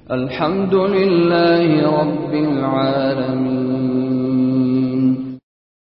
الحمد لله رب العالمين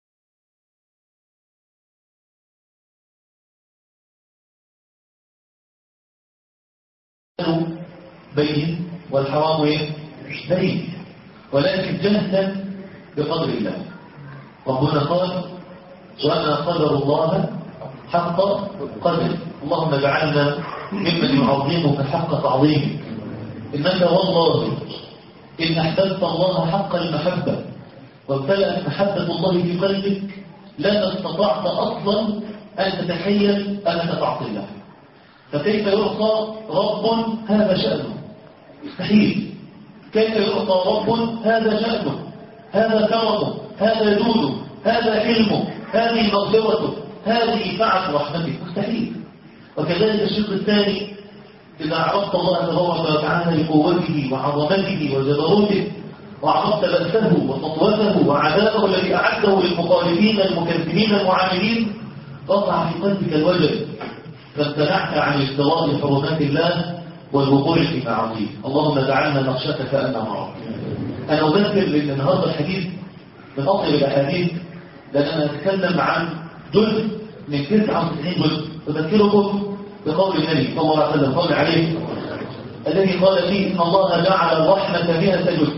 بين والحرام ايه بين ولكن جهلا بقدر الله ربنا قال وما قدر الله حق قدر اللهم اجعلنا ممن يعظمك حق تعظيمك انك والله ان احببت الله حق المحبه وامتلأت محبه الله في قلبك لما استطعت اصلا ان تتخيل انك تعصي الله فكيف يعصى رب هذا شأنه مستحيل كيف يعطى رب هذا شأنه هذا كرمه هذا جوده هذا علمه هذه مغفرته هذه سعة رحمته مستحيل وكذلك الشق الثاني إذا عرفت الله تبارك وتعالى لقوته وعظمته وجبروته وعرفت بأسه وسطوته وعذابه الذي أعده للمخالفين المكذبين المعاملين قطع في قلبك الوجل فامتنعت عن اشتراط حرمات الله والوقوع في معاصيه اللهم اجعلنا نخشاك كأننا نراك أنا أذكر لأن النهارده الحديث من أطول الأحاديث لأن أنا أتكلم عن جزء من 99 جزء أذكركم بقول النبي صلى الله عليه وسلم قال عليه الذي قال فيه إن الله جعل الرحمة مئة جزء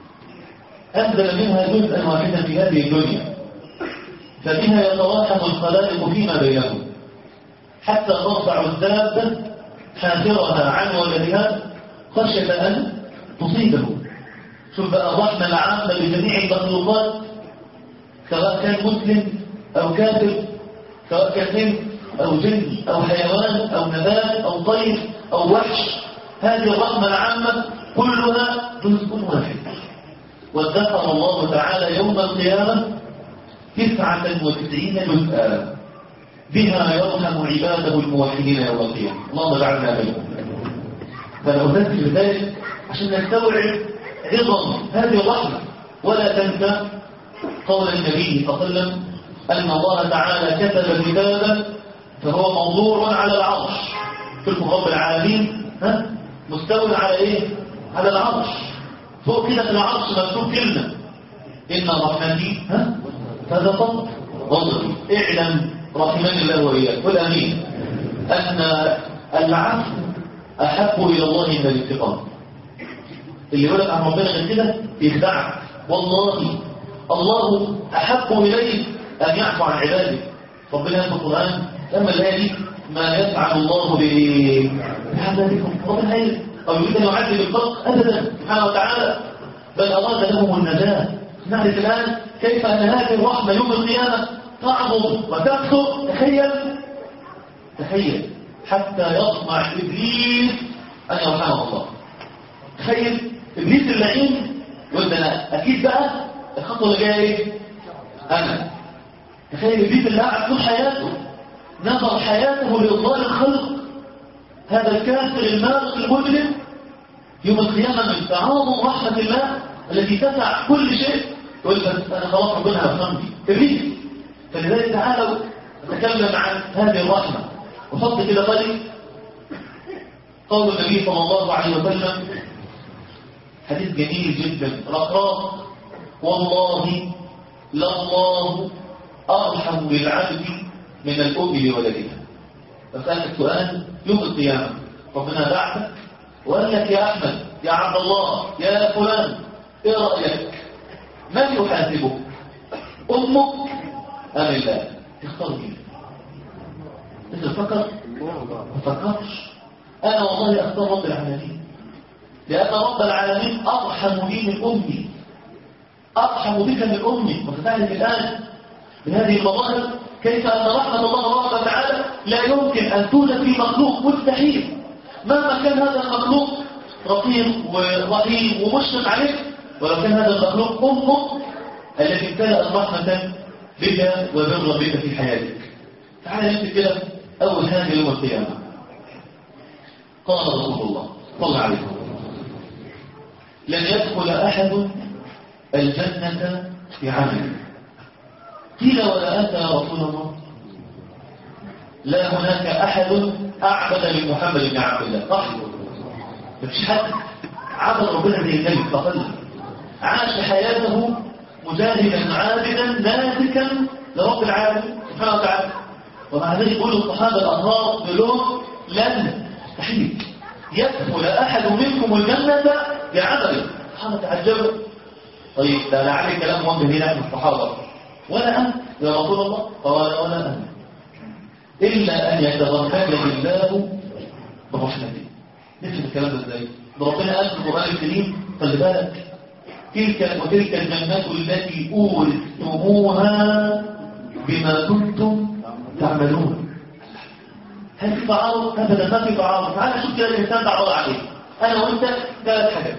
أنزل منها جزءا واحدا في هذه الدنيا فبها يتراحم الخلائق فيما بينهم حتى ترفع الدابة حافرها عن ولدها خشية أن تصيبه شوف بقى الرحمة العامة لجميع المخلوقات سواء كان مسلم أو كافر سواء كان إنس أو جن أو حيوان أو نبات أو طير أو وحش هذه الرحمة العامة كلها جزء واحد وذكر الله تعالى يوم القيامة تسعة وتسعين جزءا بها يرحم عباده الموحدين يوم القيامة اللهم اجعلنا منهم فلو أذكر ذلك عشان نستوعب عظم هذه الرحمة ولا تنسى قول النبي صلى الله عليه وسلم أن الله تعالى كتب كتابا فهو موضوع على العرش شوفوا رب العالمين ها مستوى على ايه على العرش فوق كده في العرش مكتوب كلمة إن رحمتي ها هذا فضل غضبي اعلم رحمني الله وإياك قل أمين أن العفو أحب إلى الله من الانتقام اللي يقول لك عن ربنا غير كده يخدعك والله الله أحب إليه أن يعفو عن عباده ربنا في القرآن لما الآية دي ما يفعل الله بعبادكم ربنا هيك أو يريد أن يعذب الخلق أبدا سبحانه وتعالى بل أراد لهم النجاة نعرف الآن كيف أن هذه الرحمة يوم القيامة تعظم وتكثر تخيل تخيل حتى يطمع إبليس أن يرحمه الله تخيل إبليس اللعين يقول ده أنا أكيد بقى الخطوة اللي جاية إيه؟ أنا تخيل إبليس اللي قعد طول حياته نظر حياته لإضلال الخلق هذا الكافر المارق المجرم يوم القيامة من تعاظم رحمة الله التي تسع كل شيء يقول بس أنا خلاص ربنا هفهمني إبليس فلذلك تعالوا نتكلم عن هذه الرحمة وحط كده قلي قول النبي صلى الله عليه وسلم حديث جميل جدا رقراق والله لله أرحم بالعبد من الأم لولدها فسألت سؤال يوم القيامة ربنا بعثك وقال لك يا أحمد يا عبد الله يا فلان ايه رأيك من يحاسبك أمك أم الله تختار مين انت تفكر ما تفكرش أنا والله أختار رب العالمين لأن رب العالمين أرحم بي من أمي أرحم بك من أمي وستعرف الآن من هذه المظاهر كيف أن رحمة الله تبارك وتعالى لا يمكن أن توجد في مخلوق مستحيل مهما كان هذا المخلوق رقيق ورحيم ومشرق عليك ولو كان هذا المخلوق أمك التي امتلأت رحمة بك وبر بك في حياتك تعالى نمسك كده أول حاجة يوم القيامة قال رسول الله صلى الله عليه وسلم لن يدخل أحد الجنة بعمله قيل ولا أنت يا رسول الله لا هناك أحد أعبد من محمد بن عبد الله صح مفيش حد عبد ربنا زي النبي صلى الله عليه وسلم عاش حياته مجاهدا عابدا ناسكا لرب العالمين سبحانه وتعالى ومع ذلك يقول الصحابه الاطهار بلوم لن مستحيل يدخل احد منكم الجنه بعمله الصحابه تعجبوا طيب ده لعل كلام موجه هنا من الصحابه ولا انت يا رسول الله قال ولا انا الا ان يتغمدني الله برحمته نفهم الكلام ده ازاي ده ربنا قال في القران الكريم خلي بالك تلك وتلك الجنات التي اورثتموها بما كنتم تعملون هل في تعارض ابدا ما في تعارض تعالى شوف كده الانسان تعرض عليه انا وانت ثلاث حاجات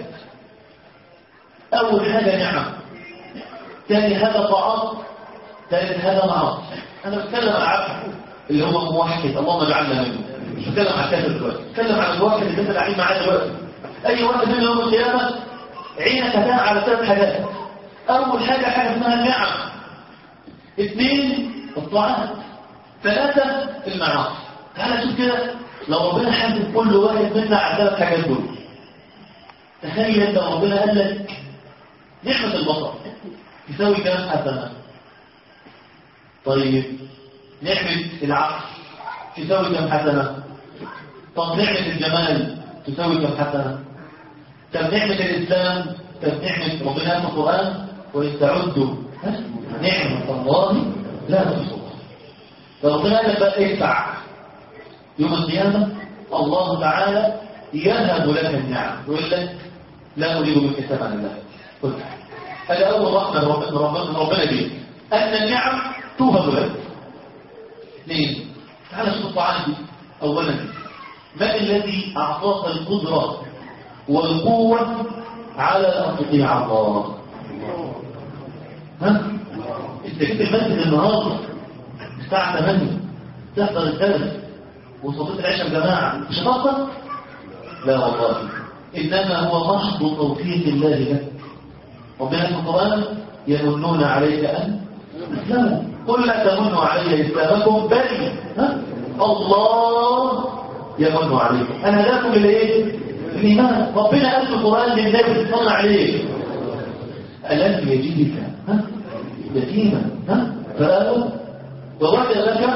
اول حاجه نعمه ثاني هذا طاعات ثالث هذا معاصي انا بتكلم عن عبد اللي هو موحد اللهم اجعلنا منه مش بتكلم عن كافر دلوقتي بتكلم عن الواحد اللي انت قاعدين معاه دلوقتي اي واحد من يوم القيامه عينك هتقع على ثلاث حاجات اول حاجه حاجه اسمها النعم اثنين الطاعات ثلاثه المعاصي تعالى شوف كده لو ربنا حاسب كل واحد منا على ثلاث حاجات دول تخيل لو ربنا قال لك نعمه البصر تساوي كام حسنه طيب نعمه العقل تساوي كم حسنه طب نعمه الجمال تساوي كم حسنه طب نعمة الإسلام طب نعمة ربنا في القرآن وإن تعدوا نعمة الله لا تحصوها فربنا قال لك بقى ادفع يوم القيامة الله تعالى يذهب لك النعم يقول لك لا أريد منك ثمن الله قل هذا أول رحمة من ربنا, من ربنا بيه أن النعم توهب لك اثنين تعالى شوف الطعام دي أولا من الذي أعطاك القدرة والقوة على أن تطيع الله ها؟ انت جيت المسجد النهارده الساعة 8 تحضر الدرس وصليت العشاء الجماعة مش هتقدر؟ لا والله إنما هو محض توفيق الله لك ربنا في القرآن يمنون عليك أن اسلموا قل لا تمنوا علي إسلامكم بل ها؟ الله يمن عليكم أنا هداكم لإيه؟ الإيمان ربنا قال في القرآن للنبي صلى عليه ألم يجدك ها؟ يتيما ها؟ فآوى ووجدك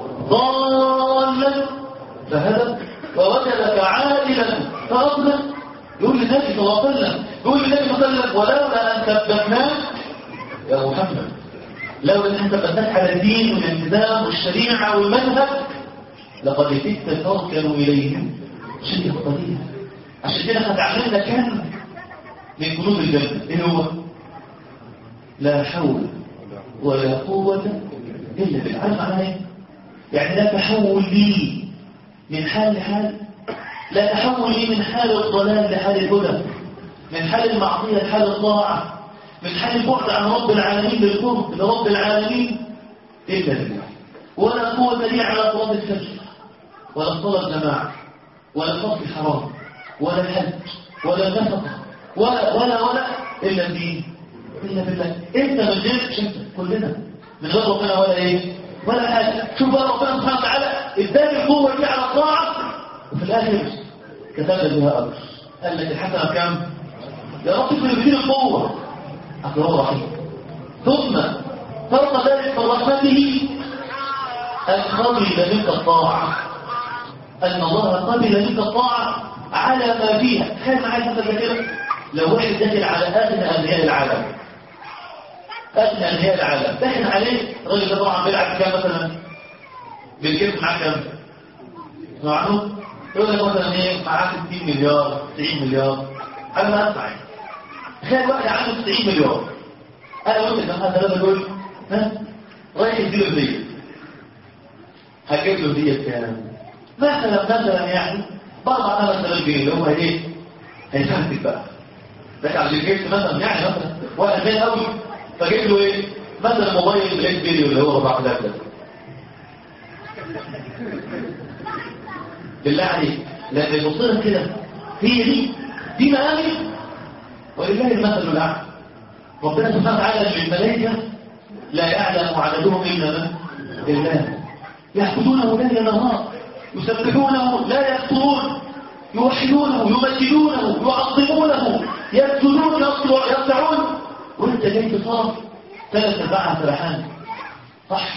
ضالا فهدى ووجدك عائلا فأضل يقول للنبي صلى الله عليه وسلم يقول للنبي صلى الله عليه وسلم ولولا أن ثبتناك يا محمد لولا أن ثبتناك على الدين والالتزام والشريعة والمنهج لقد كدت تركن إليهم شيء قليلا عشان كده هتعلمنا كم من كنوز الجنة ايه هو لا حول ولا قوة إلا بالله عارف معناها ايه يعني لا تحول لي من حال لحال لا تحول لي من حال الضلال لحال الهدى من حال المعصية لحال الطاعة من حال البعد عن رب العالمين بالقرب لرب العالمين إلا بالله ولا قوة لي على صلاة الفجر ولا صلاة الجماعة ولا صلاة الحرام ولا الحج ولا النفقة ولا ولا ولا إلا الدين إلا بالله أنت من غير شمس كلنا من غير ربنا ولا إيه ولا حاجة شوف بقى ربنا سبحانه وتعالى اداني القوة دي على الطاعة وفي الآخر كتب بها أجر قال لك الحسنة كام؟ يا رب كل بدين القوة أكرم رحيم ثم فرق ذلك من رحمته أن قبل منك الطاعة أن الله قبل منك الطاعة على ما فيها تخيل معايا مثلا كده لو واحد داخل على أغنى أغنياء العالم أغنى أغنياء العالم داخل عليه الراجل ده طبعا بيلعب كام مثلا بالكيف معاه كام؟ معه يقول لك مثلا ايه معاه 60 مليار 90 مليار انا ما اسمع يعني تخيل واحد عنده 90 مليار انا قلت لما ثلاثه دول ها رايح يديله هديه هجيب له هديه كام؟ مثلا مثلا يعني بضع 5000 جنيه اللي هو ايه هيفهمك بقى لكن على جبت مثلا يعني مثلا واحد غير قوي فجيب له ايه مثلا موبايل بلاك بيري اللي هو 4000 ده بالله عليك لان يبص كده هي دي دي مقامي ولله المثل الاعلى ربنا سبحانه وتعالى للملائكه لا يعلم عددهم الا من الله يعبدونه ليل نهار يسبحونه لا يفترون يوحدونه يمجدونه يعظمونه يسجدون يرفعون وانت جاي تصرف ثلاث ارباعها سبحان صح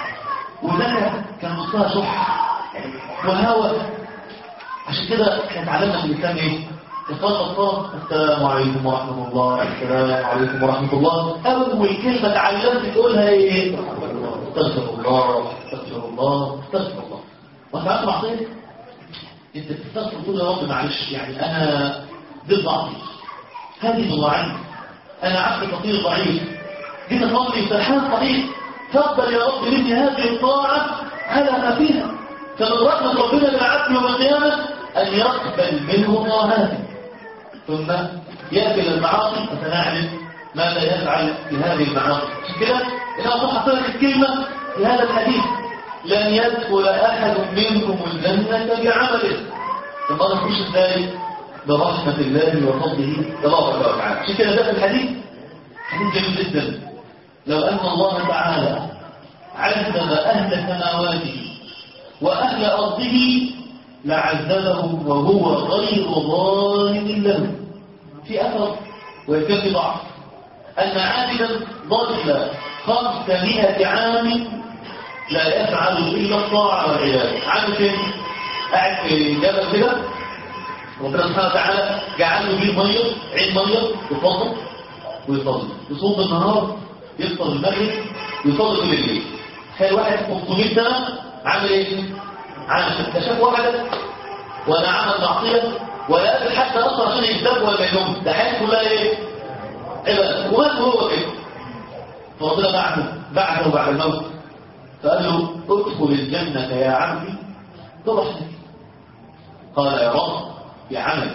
وده كان نصها شح وهوى عشان كده احنا اتعلمنا في الاسلام ايه؟ اقامه الصلاه السلام عليكم ورحمه الله السلام عليكم ورحمه الله اول كلمه اتعلمت تقولها ايه؟ استغفر الله استغفر الله استغفر الله وانت عارف معصيه انت بتستغفر تقول يا رب معلش يعني انا ضد ضعفي هذه ضواعي انا عبد فقير ضعيف جيت اصلي فرحان صحيح تقبل يا رب مني هذه الطاعه على ما فيها فمن رحمه ربنا للعبد يوم القيامه ان يقبل منه طاعاته ثم يأكل المعاصي فسنعلم ماذا يفعل في هذه المعاصي عشان كده إذا صح لك الكلمة في هذا الحديث لن يدخل أحد منكم الجنة بعمله ثم أنا مش ازاي برحمة الله وفضله تبارك وتعالى عشان كده ده في الحديث حديث جميل جدا لو أن الله تعالى عذب أهل سماواته وأهل أرضه لعذبهم وهو غير ظالم له في أثر ويكون في ضعف أن عابدا ضل خمسمائة عام لا يفعل إلا الطاعة والعياذ عامل فين؟ قاعد في جبل كده ربنا سبحانه وتعالى جعل له فيه ميه عين ميه يفضل ويصلي يصوم بالنهار يفطر المغرب يصلي طول الليل تخيل واحد 500 سنه عامل ايه؟ عامل ده شاف واحده ولا عمل معصيه ولا قابل حتى اصلا عشان يكذب ولا يلوم ده حياته كلها ايه؟ عباده ومات هو كده فربنا بعده بعده بعد الموت فقال له ادخل الجنه يا عبدي برحمتي قال يا رب بعملي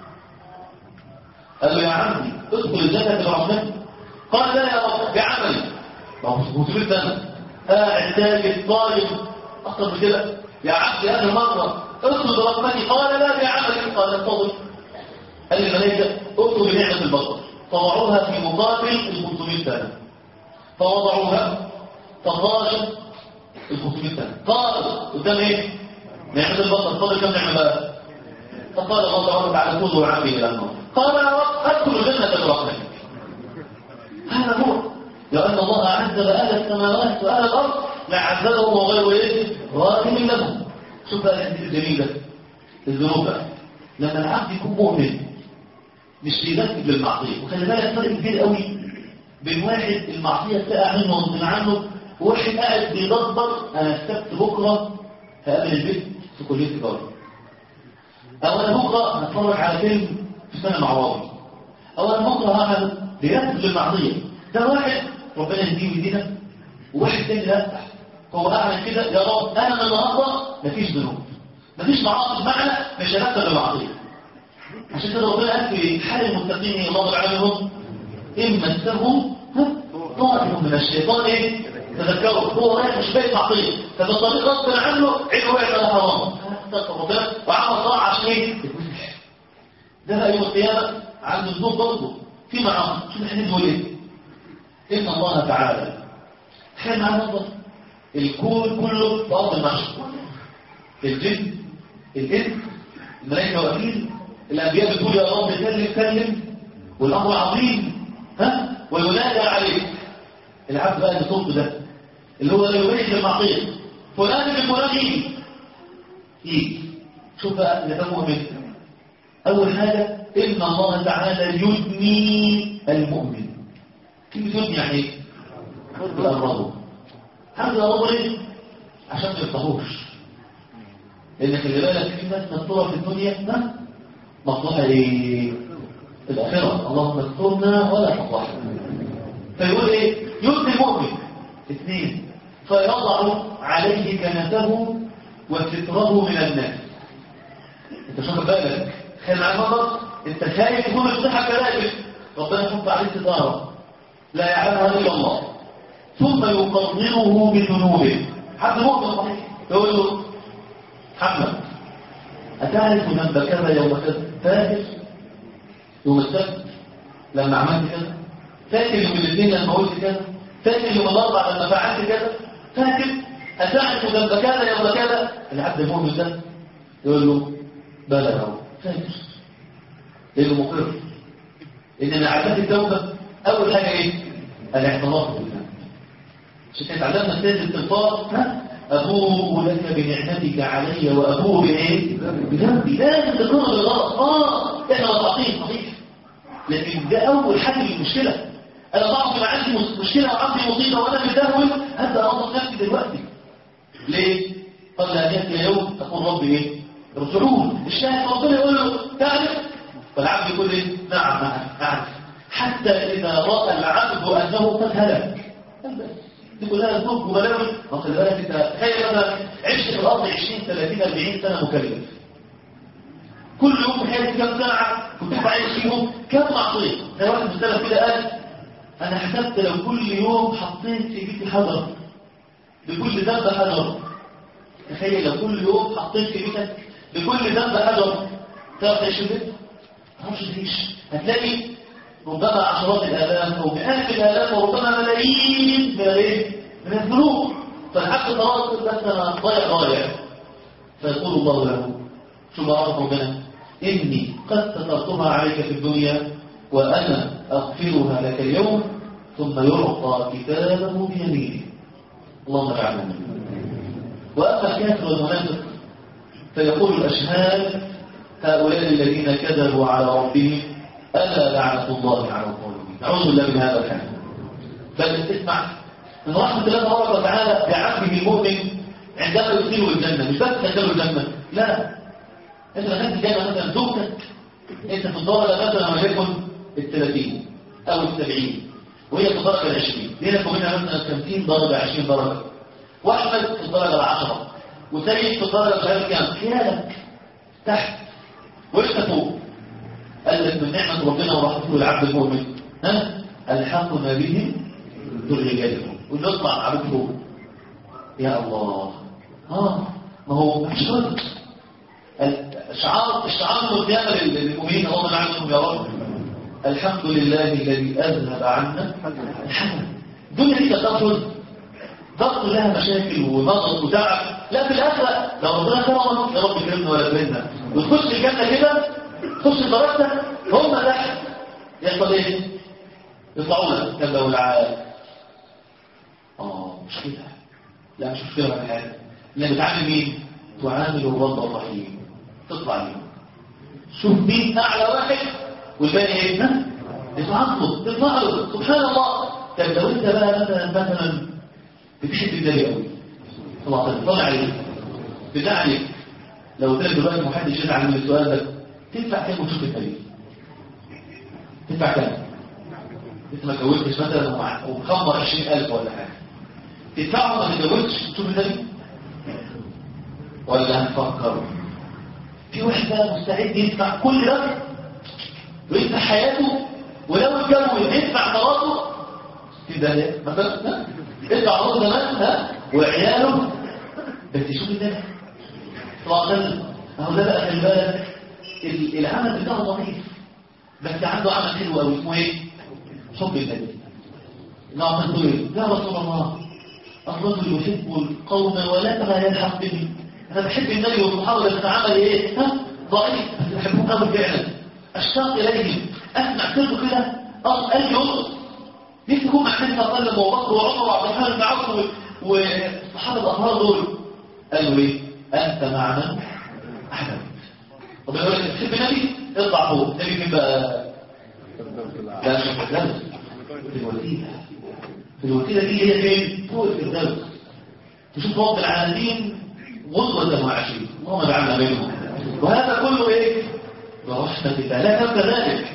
قال له يا عمي ادخل الجنة برحمتي قال لا يا رب بعملي ما هو مسؤول سنة قاعد ساكت طالب أكثر من كده يا عبدي هذه مرة ادخل برحمتي قال لا بعملي قال انتظر قال الملائكة ادخل بنعمة البصر فوضعوها في مقابل ال 500 سنة فوضعوها فخرجت ال 500 سنة قال قدام ايه؟ نعمة البصر فاضل كم نعمة بقى؟ فقال الله تبارك وتعالى كلوا عبدي الى النار قال يا رب ادخل الجنه برحمتك هذا هو لان الله عذب اهل السماوات واهل الارض لعذبهم وغير ايه ظالم لهم شوف بقى الحديث الجميل ده الذنوب بقى لما العبد يكون مؤمن مش بيرتب للمعصيه وخلي بالك فرق كبير قوي بين واحد المعصيه تقع منه ومن عنه وواحد قاعد بيدبر انا السبت بكره هقابل البيت في كليه تجاره او انا بكره هتفرج على فيلم في سنه معواضي او انا بكره هعمل بيرتب للمعصيه ده واحد ربنا يهديه ويهدينا وواحد تاني لا هو اعمل كده يا رب انا من النهارده مفيش ذنوب مفيش معاصي بمعنى مش هرتب للمعصيه عشان كده ربنا قال في حال المتقين الله عليهم ان مسهم طائف من الشيطان ايه تذكروا هو رايح مش بايت معصيه فبالطريق غصب عنه عينه وقعت على حرام ربنا وعمل طاعه عشان ايه ده بقى يوم القيامه عنده ذنوب برضه في معاصي شوف احنا بنقول ايه ان الله تعالى حين معاه نظر الكون كله في ارض المحشر الجن الانس الملائكه واقفين الانبياء بتقول يا رب كلم كلم والامر عظيم ها وينادى عليك العبد بقى اللي صوته ده اللي هو يبيح المعصيه فلان ابن فلان يجي يجي شوف بقى اللي ده مؤمن اول حاجه ان الله تعالى يدني المؤمن كلمه يدني يعني ايه؟ يقربه حد يقربه ليه؟ عشان ما يفتحوش لان خلي بالك في ناس مفتوحه في الدنيا ها مفتوحه ايه؟ في الاخره اللهم استرنا ولا تفضحنا فيقول ايه؟ يدني المؤمن اثنين فيضع عليه كنفه وستره من الناس انت شوف بالك خلي معاك نظر انت خايف تكون الصحه كذلك ربنا يحط عليه ستاره لا يعلمها الا الله ثم يقرره بذنوبه حد مؤمن صحيح يقول له محمد أتعرف ذنب كذا يوم كذا فاكر يوم السبت لما عملت كذا فاكر يوم الاثنين لما قلت كذا فاكر يوم الاربع لما فعلت كذا فاكر أتعرف ذنب كذا يوم كذا العبد المؤمن ده يقول له بلغه فاكر لانه مقر ان من عادات التوبه اول حاجه ايه الاعتراف بالذنب عشان كده اتعلمنا سيد الاستغفار ها ابوء لك بنعمتك علي وابوء بايه بذنبي لازم تكون بالغلط اه احنا مصحين صحيح لكن ده اول حل للمشكله انا بعض ما عندي مشكله وعندي مصيبه وانا متدهول هبدا انظف نفسي دلوقتي ليه قبل ان ياتي يوم تقول ربي ايه ارجعون الشاهد ربنا يقول له تعرف فالعبد يقول ايه نعم نعم اعرف حتى اذا راى العبد انه قد هلك تقول لها ذنوب وبلاوي ما خلي بالك انت تخيل مثلا عشت في الارض 20 30 40 سنه مكلف كل يوم في حياتي كم ساعه كنت بعيش فيهم كم معصيه زي واحد مستلم كده قال انا حسبت لو كل يوم حطيت في بيتي حجر لكل ذنب حجر تخيل لو كل يوم حطيت في بيتك لكل ذنب حجر تعرف تعيش في البيت؟ ما تعرفش تعيش هتلاقي ربما عشرات الالاف او مئات الالاف وربما ملايين من الايه؟ من الذنوب فالعبد خلاص بس انا ضايع ضايع فيقول الله له شو ما عرف ربنا اني قد سترتها عليك في الدنيا وانا اغفرها لك اليوم ثم يعطى كتابه بيمينه اللهم اجعلنا منه واما الكافر والمنافق فيقول الاشهاد هؤلاء الذين كذبوا على ربهم ألا لعنة الله على الظالمين نعوذ بالله من هذا الحال بل اسمع من رحمة الله تبارك وتعالى بعبده المؤمن عندما يدخله الجنة مش بس يدخله الجنة لا انت دخلت الجنة مثلا زوجتك انت في الدرجة مثلا وليكن الثلاثين او السبعين وهي في الدرجة العشرين بينك وبينها مثلا 50 درجة 20 درجة واحمد في الدرجة العشرة وسيد في الدرجة مش عارف كام خيالك تحت وانت فوق قال لك من نعمة ربنا ورحمته العبد المؤمن ها الحقنا به ذريتهم ونطلع عبد فوق يا الله اه ما هو مش رد الشعار الشعار القيامة للمؤمنين اللهم نعلمهم يا رب الحمد لله الذي أذهب عنا الحمد الدنيا دي تدخل ضغط لها مشاكل وضغط وتعب لا في الآخرة لو ربنا كرمك يا رب كرمنا ولا كرمنا وتخش الجنة كده تخش درجتك هم تحت يحصل ايه؟ يطلعوا لك كذا والعاد اه مش كده لا مش مشكلة ولا حاجة لا بتعامل مين؟ تعامل الرب الرحيم تطلع مين؟ شوف مين أعلى واحد والباقي ايه؟ ها؟ يتعطل تطلع له سبحان الله طب لو انت بقى مثلا مثلا بتحب النبي قوي طبعا طلع عليك بتاع عليك لو قلت لك دلوقتي محدش يزعل من السؤال ده تدفع كام وتشوف النبي تدفع كام انت ما اتجوزتش مثلا ومخمر 20000 ولا حاجه تدفعه ما تتجوزش تشوف النبي ولا هنفكر في واحد بقى مستعد يدفع كل ده ويدفع حياته ولو اتجوز يدفع مراته كده مثلا ادفع مراته زمان ها وعياله بس يشوف النبي طبعا اهو ده بقى خلي بالك العمل بتاعه ضعيف بس عنده عمل حلو قوي اسمه ايه حب النبي نعم تقول يا رسول الله الرجل يحب القوم ولا ما يلحق به انا بحب النبي والصحابه بس عمل ايه ها ضعيف بس بحبهم قوي فعلا اشتاق اليهم اسمع كله كده اصل قلبي يرقص نفسي يكون مع النبي صلى الله عليه وسلم وبكر وعمر وعبد الرحمن بن عوف والصحابه الاطهار دول قالوا ايه انت معنا احمد طب يقول لك تحب النبي اطلع فوق النبي مين بقى لا مش الفردوس في الوسيله في الوسيله دي هي فين فوق الفردوس تشوف رب العالمين غدوة وعشية اللهم اجعلنا منهم وهذا كله ايه برحمة الله لا تنسى ذلك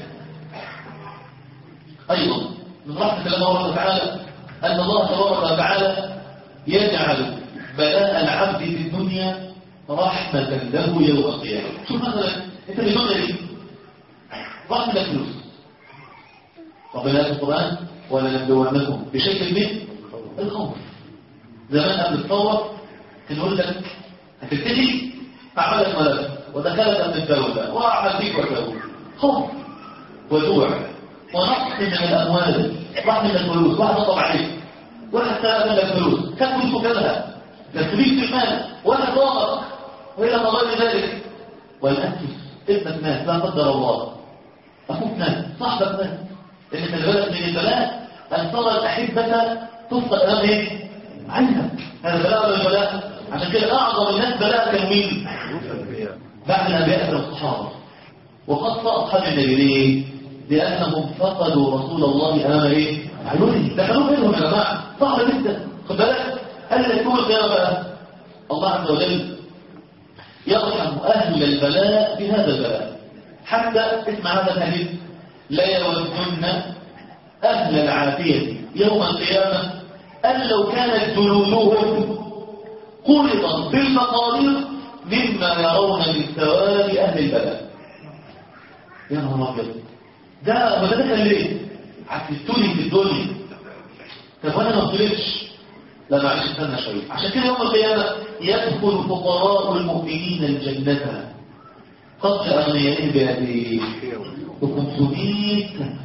ايضا من رحمة الله تبارك وتعالى ان الله تبارك وتعالى يجعل بلاء العبد في الدنيا رحمة له يوم القيامة شوف مثلا انت بدون دي رحمة فلوس ربنا في القرآن ولا نبلونكم بشكل من الخوف زمان قبل الثورة كان يقول لك هتبتدي أعمالك ملك ودخلت أمن الدولة وأعمل فيك وسوي خوف وجوع ونقص من الأموال راح من الفلوس واحد نطب عليك واحد سرق منك فلوس كان فلوس وكلها لا تريد في المال ولا ضامك وإلى ما غير ذلك والأنفس ابنك مات لا قدر الله أخوك مات صاحبك مات لأن خلي بالك من البلاء أن ترى الأحبة تفقد أمام إيه؟ عنك هذا بلاء ولا بلاء عشان كده أعظم الناس بلاء كانوا مين؟ بعد الأنبياء والصحابة وقد أصحاب النبي ليه؟ لأنهم فقدوا رسول الله أمام إيه؟ عيونهم دخلوا منهم يا جماعة صعب جدا خد بالك هل يكون القيامة بقى؟ الله عز وجل يرحم أهل البلاء بهذا البلاء حتى اسمع هذا الحديث لا يودن أهل العافية يوم القيامة أن لو كانت جلودهم خلطت بالمقادير مما يرون من ثواب أهل البلاء يا نهار أبيض ده هو ده كان ليه؟ عكستوني في الدنيا طب وانا ما طلعتش لا معلش استنى شويه عشان كده يوم القيامه يدخل فقراء المؤمنين الجنه قد اغنيائهم بهذه ب 500 سنه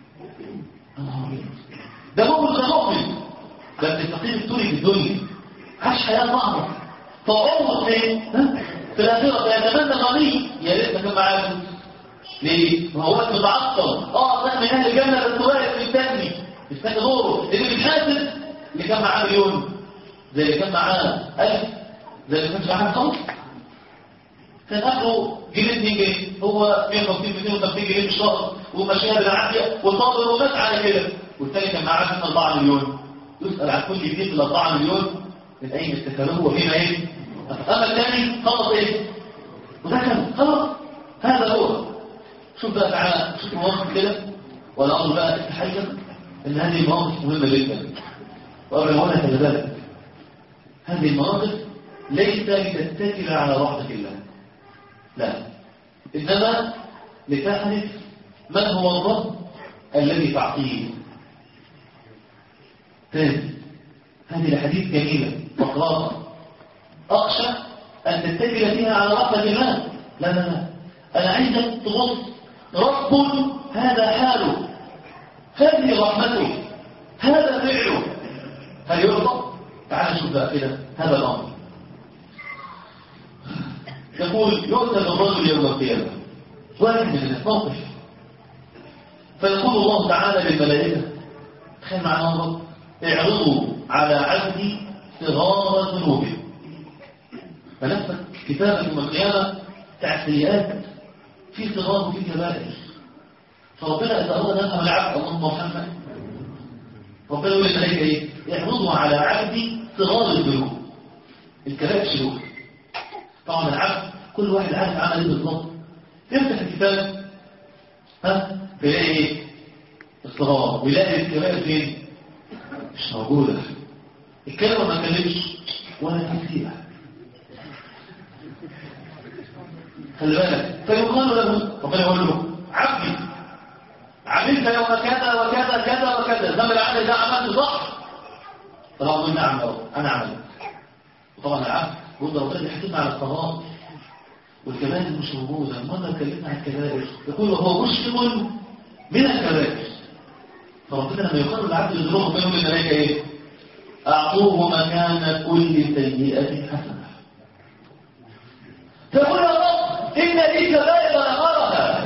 ده مؤمن ده مؤمن ده الفقير التوني في الدنيا عاش حياه صعبه فعمره ايه؟ في الاخره فيتمنى غني يا ريت كان معاه فلوس ليه؟ ما هو وقت متعطل اه انا من اهل الجنه بس واقف مستني مستني دوره اللي بيتحاسب اللي كان معاه مليون زي اللي كان معاه ألف زي اللي كان معاه خمس كان اخره جنيه 2 جنيه هو 150 250 جنيه في الشهر وماشيها بالعافيه وصابر ومات على كده والثاني كان معاه 4 مليون يسال عن كل جنيه في ال 4 مليون من اين استفادوه وفيما ايه؟ اما الثاني خلص ايه؟ ودخل خلاص هذا هو شوف بقى تعالى شوف مواقف كده ولا امر بقى تتحير ان هذه المواقف مهمه جدا وقبل ما اقولها خلي بالك هذه المواقف ليس لتتكل على رحمه الله لا انما لتعرف من هو الرب الذي تعطيه ثاني هذه الحديث جميله واقراها اخشى ان تتكل فيها على رحمه الله لا لا لا انا عايزك تبص رب هذا حاله هذه رحمته هذا فعله هل يرضى؟ تعال نشوف بقى كده هذا الأمر يقول يؤتى بالرجل يوم القيامة واحد من الناس موقف فيقول الله تعالى للملائكة تخيل معنا الله اعرضوا على عبدي صغار ذنوبه فنفسك كتابة يوم القيامة بتاع السيئات في صغار وفي كبائر فربنا إذا أراد نفهم العبد اللهم محمد ربنا يقول للملائكة إيه؟ اعرضوا على عبدي صغار الذنوب الكبائر شروط طبعا العبد كل واحد عارف عمل ايه بالظبط يفتح الكتاب ها تلاقي ايه؟ الصغار ويلاقي الكبائر فين؟ مش موجودة الكلمة ما كلمش ولا تنسيها خلي بالك فيقال له ربنا يقول له عبدي عملت يوم كذا وكذا كذا وكذا زمن العمل ده عملت صح طبعا نعم انا عملت وطبعا العبد يقول ده ربنا بيحكمنا على الصغار والكبائر مش موجوده مره اتكلمنا عن الكبائر يقول هو مشفق من الكبائر فربنا لما يقرر العبد الذنوب بينهم الملائكه ايه؟ اعطوه مكان كل سيئه حسنه فيقول يا رب ان لي كبائر امرها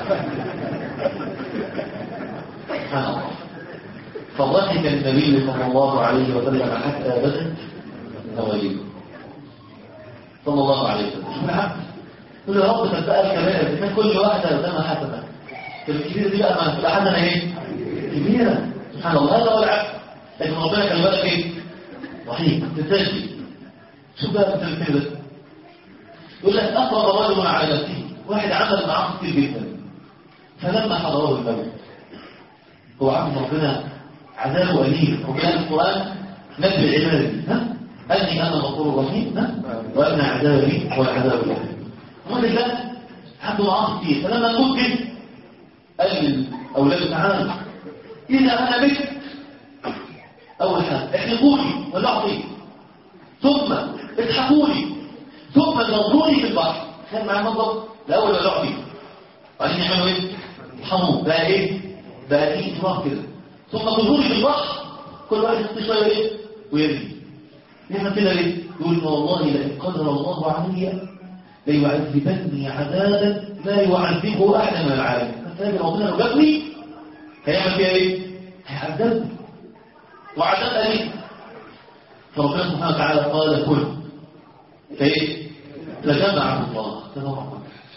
سبحان الله فضحك النبي صلى الله عليه وسلم حتى بدت نواليه صلى الله عليه وسلم شوف العبد يقول يا رب صدق الكبائر كان كل واحده قدامها حسنه الكبيره دي بقى ما تبقى حسنه ايه؟ كبيره سبحان الله هذا هو العبد لكن ربنا كان بالك ايه؟ رحيم تسجل شوف بقى مثل كده يقول لك أقرب رجل على نفسه واحد عمل معاه كتير جدا فلما حضره الموت هو عبد ربنا عذابه أليم وكان القرآن نبي عبادي ها أني أنا غفور رحيم ها وأن عذابي هو العذاب الأليم الراجل ده عنده معاه كتير فلما الموت جه قال لأولاده تعالى إذا أنا مت أول حاجة احرقوني ولعوا فيه ثم اضحكوني ثم ضروني في البحر كان معاه منظر الاول ولعوا فيه بعدين يعملوا ايه حموه بقى ايه بقى ايه تراب كده ثم ضروني في البحر كل واحد يحط شويه ايه ويرمي يعمل كده ليه يقول والله لئن قدر الله علي ليعذبني عذابا لا يعذبه أحد من العالم فسأل ربنا لو جابني هيعمل فيها ايه؟ هيعذبني وعذاب أليم فربنا سبحانه وتعالى قال كل فايه؟ فجمعه الله تبارك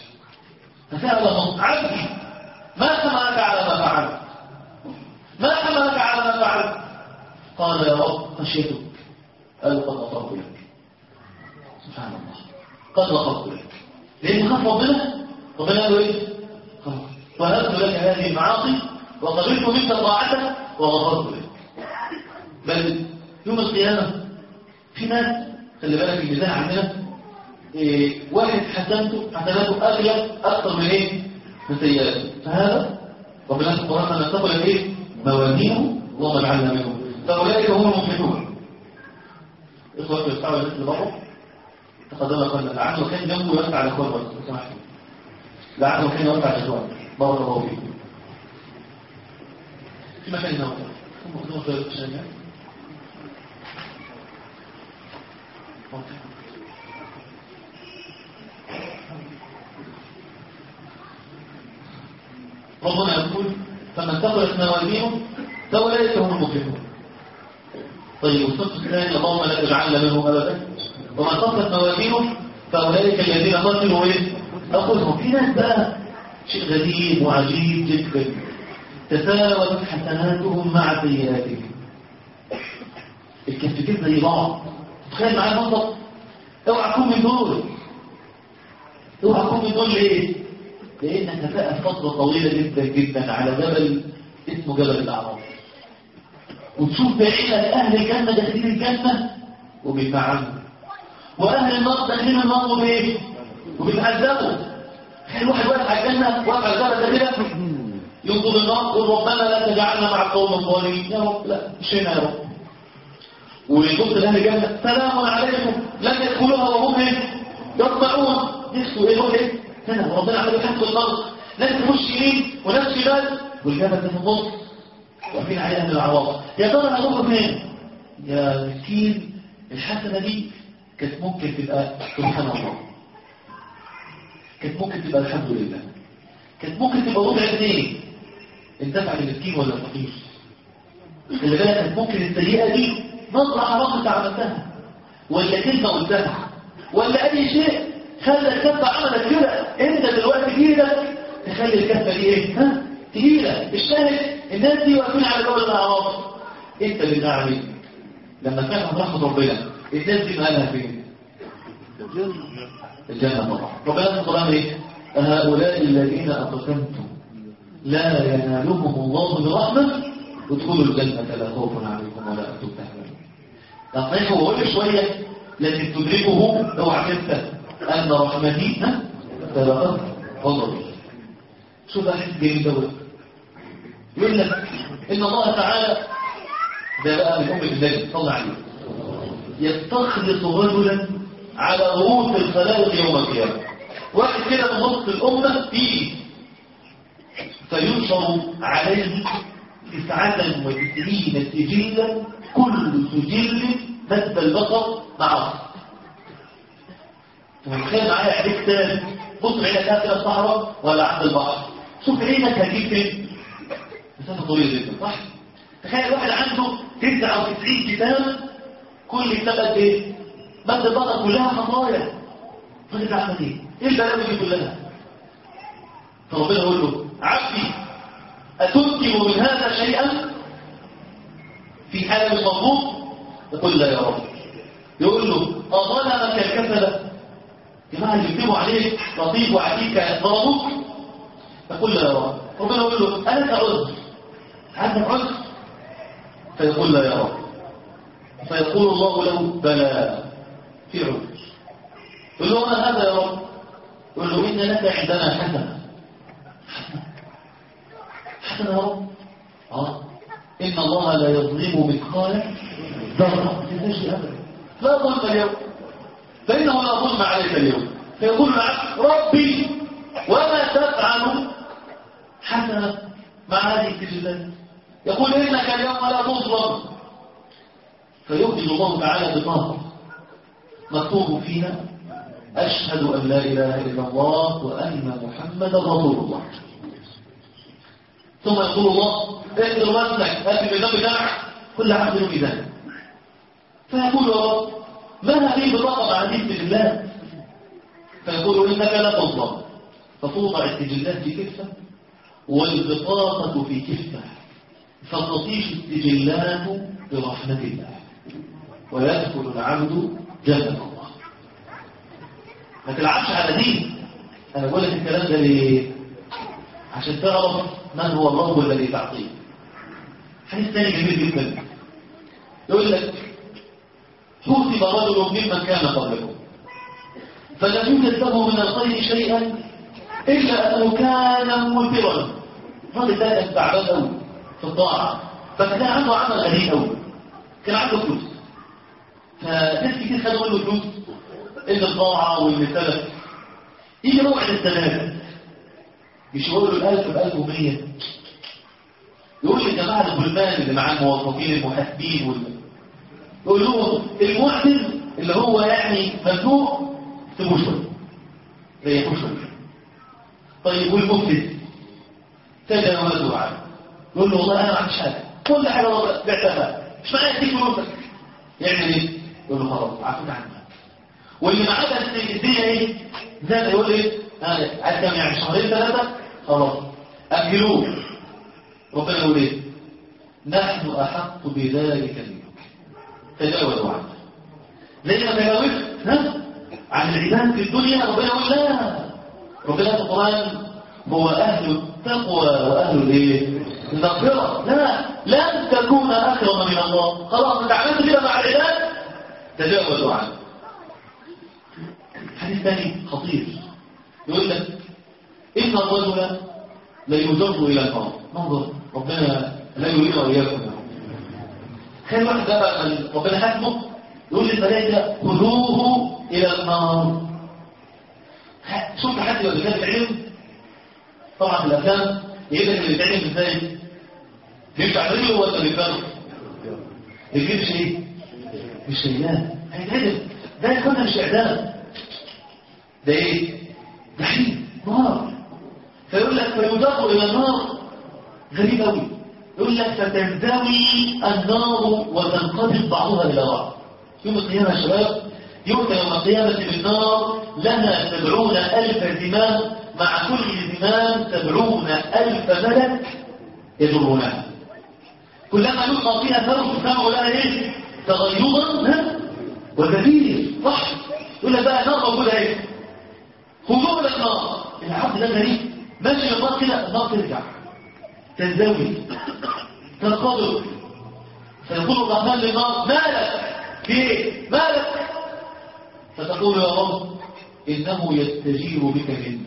فسأل عبدي ما حملك على ما فعلت ما حملك على ما فعلت قال يا رب خشيتك قال قد غفرت لك سبحان الله قد غفرت لك لأن خاف ربنا ربنا قال له ايه وهبت لك هذه المعاصي وقبلت منك طاعتك وغفرت لك بل يوم القيامة في ناس خلي بالك الميزان عندنا إيه واحد حسنته حسناته أغلى أكثر من إيه؟ من سيئاته فهذا ربنا سبحانه وتعالى تقول إيه؟ موازينه اللهم اجعلنا منهم فأولئك هم المفلحون إخوة يسعوا الناس اللي بره تقدم قلنا لعله كان جنبه يوسع على إخوان بس لو سمحتوا لعله كان يوسع على إخوان بارك الله فيكم في مكان هنا ثم خذوا في الشارع ربنا يقول فمن ثقلت موازينه فاولئك هم المفلحون طيب والصف الثاني اللهم لا تجعلنا منهم ابدا ومن ثقلت موازينه فاولئك الذين خسروا ايه؟ اخذهم في ناس بقى شيء غريب وعجيب جدا تساوت حسناتهم مع سيئاتهم الكفتين زي بعض تخيل معايا منطق اوعى تكون من دول اوعى تكون من دول ليه؟ لأنك نفقت فترة طويلة جدا جدا على جبل اسمه جبل الأعراف وتشوف بعينك أهل الجنة داخلين الجنة وبيتعاملوا وأهل النار داخلين النار وبإيه؟ وبيتعذبوا تخيل واحد واقف على الجنة واقف على الجبل ده كده ينقض النار يقول ربنا لا تجعلنا مع القوم الظالمين يا رب لا مش هنا يا رب ويبص لأهل الجنة سلام عليكم لن يدخلوها وهم ايه؟ يطمعون نفسه ايه هو ايه؟ هنا وربنا عمل يحط الارض ناس تخش يمين وناس شمال والجبل ده في النص واقفين عليها من العواصف يا ترى هنروح فين يا مسكين الحسنه دي كانت ممكن تبقى سبحان الله كانت ممكن تبقى الحمد لله كانت ممكن تبقى ربع جنيه انتفع للمسكين ولا الفقير اللي بالك كانت ممكن السيئه دي نظره حرام انت عملتها ولا كلمه قلتها ولا اي شيء خلى الكفة عملت كده انت دلوقتي بايدك تخلي الكفة دي ايه ها تقيلة الشاهد الناس دي واقفين على جبل الاعراف انت اللي تعمل لما فهم رحمة ربنا الناس دي مالها فين الجنة طبعا ربنا في القرآن ايه هؤلاء الذين اقسمتم لا ينالهم الله برحمة ادخلوا الجنة لا خوف عليكم ولا انتم تحزنون تصحيح وقول شوية لكن تدركه اوعى تنسى أن رحمتي سبقت غضبي شوف بقى حس جميل دوت يقول لك إن الله تعالى ده بقى من أم النبي صلى عليه يستخلص رجلا على رؤوس الخلائق يوم القيامة واحد كده من نص الأمة فيه فينشر عليه تسعة وتسعين سجلا كل سجل مد البصر مع ومتخيل معايا عينيك تاني بص عينك كده الصحراء ولا عند البحر شوف عينك هتجيب فين مسافه طويله جدا صح تخيل واحد عنده 99 كتاب كل كتاب قد ايه مد البصر كلها خطايا الراجل عمل ايه ايه البلاوي دي كلها فربنا يقول له عبدي اتنكر من هذا شيئا في حال مش مضبوط يقول لا يا رب يقول له أظلمك الكسلة جماعة اللي يكتبوا عليك لطيف وعتيك ضربوك فقل لا يا رب ربنا يقول له ألك عذر عندك عذر فيقول لا يا رب فيقول الله له بلى في عذر يقول له ما هذا يا رب يقول له إن لك عندنا حسنة حسنة يا رب آه إن الله لا يظلم مثقال ذرة لا ظلم اليوم فإنه لا ظلم عليك اليوم فيقول معك ربي وما تفعل حسنة مع هذه التجدات يقول إنك اليوم لا تظلم فيخرج الله تعالى بطاقة مكتوب فيها أشهد أن لا إله إلا الله وأن محمدا رسول الله ثم يقول الله اقدر نفسك هات الميزان بتاعك كل عبد له ميزان فيقول يا رب ما هذه البطاقة مع ذكر الله فيقول إنك لا تظلم فتوضع السجلات في كفة والبطاقة في كفة فتطيش السجلات برحمة الله ويدخل العبد جنة الله ما تلعبش على دين أنا بقول لك الكلام ده ليه عشان تعرف من هو الله الذي تعطيه حديث ثاني جميل جدا يقول لك كتب رجل ممن كان قبلكم فلم يوجد له من الخير شيئا إلا أنه كان مثرا الراجل ده كان تعبان قوي في الطاعة فكان عنده عمل غريب قوي كان عنده فلوس فناس كتير خدوا منه فلوس إن الطاعة والمثلث يجي موعد السلام مش يقول له الألف بألف ومية يقول لي جماعة الظلمان اللي معاه الموظفين المحاسبين وال... يقول لهم المعتز اللي هو يعني مزنوق سيبوه شوية ريحوه شوية طيب والمفلس سجن ولده معاه يقول له والله انا ما عنديش حاجه كل حاجه والله بعتها مش معنى اديك فلوسك يعمل ايه؟ يقول له خلاص عفوت عنك واللي معاه بس الدنيا ايه؟ زي ما يقول ايه؟ آه، عايز كام يعني شهرين ثلاثه خلاص اجلوه ربنا يقول ايه؟ نحن احق بذلك منك تجاوزوا عنه زي ما تجاوزت ها؟ عن العباد في الدنيا ربنا يقول لا ربنا في القرآن هو أهل التقوى وأهل الايه؟ المغفرة لا لن تكون أكرم من الله خلاص انت عملت كده مع العباد تجاوزوا عنه حديث ثاني خطير يقول لك إن الرجل ليجر إلى النار ننظر ربنا لا يريد وإياكم كان واحد ده بقى من ربنا حكمه يقول للملائكة خذوه إلى النار شفت حد لو كان العلم طبعا في الافلام يجب ان يتعلم ازاي يفتح رجله ولا بيفرق يجيب شيء مش شيئان هيتعلم ده يكون مش اعدام ده ايه جحيم نار فيقول لك فيدخل الى النار غريب قوي يقول لك فتنزوي النار وتنقبض بعضها الى بعض يوم القيامه يا شباب يؤتى يوم القيامة بالنار لها سبعون ألف زمام مع كل زمام سبعون ألف ملك يجرونها كلما يلقى فيها فرق سمعوا لها ايه تغيظا وزفير صح يقول لك بقى النار موجودة ايه خذوه الى النار العبد ده غريب ماشي النار كده النار ترجع تنزوي تنقبض فيقول الرحمن للنار مالك في ايه مالك فتقول يا رب إنه يستجير بك مني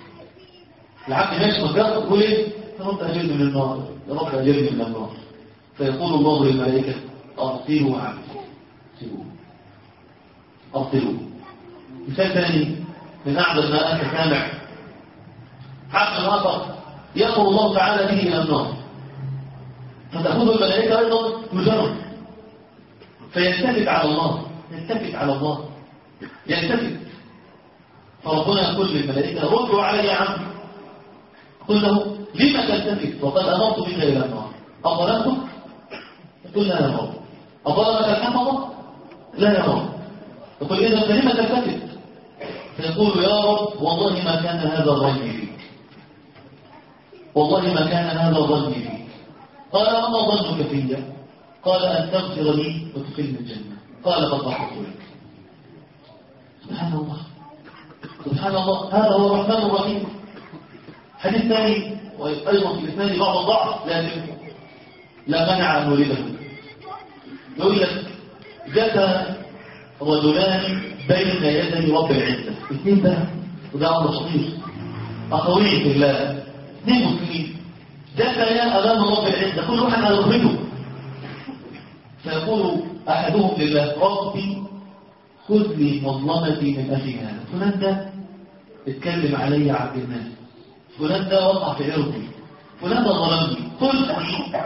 العبد ماشي مكان تقول إيه يا رب أجرني من النار يا رب أجرني من النار فيقول الله للملائكة أرسلوا عبدي سيبوه أرسلوه مثال ثاني من أعظم ما أنت سامع عبد آخر يأمر الله تعالى به إلى النار فتأخذه الملائكة أيضا يجرب فيلتفت على الله يلتفت على الله يلتفت فربنا يقول للملائكة ردوا علي يا عم قل له لما تلتفت وقد أمرت بك إلى النار أظلمتك يقول لا يا رب أظلمك الحفظة لا يا رب يقول إذا فلما تلتفت فيقول يا رب والله ما كان هذا ظني فيك والله ما كان هذا ظني فيك قال وما ظنك في قال أن تغفر لي وتدخلني الجنة قال قد غفرت لك سبحان الله سبحان الله هذا هو الرحمن الرحيم حديث ثاني وأيضا في الاثنان بعض الضعف لكن لا منع أن ولده يقول لك جاء رجلان بين يدي رب العزة اثنين بقى وده أمر خطير أخوين في الله اثنين مسلمين جاء أمام رب العزة كل واحد على رغبته فيقول أحدهم لله ربي خذ لي مظلمتي من أخي هذا فلان ده اتكلم علي عبد الناس فلان ده وقع في عرضي فلان ده ظلمني خذ لي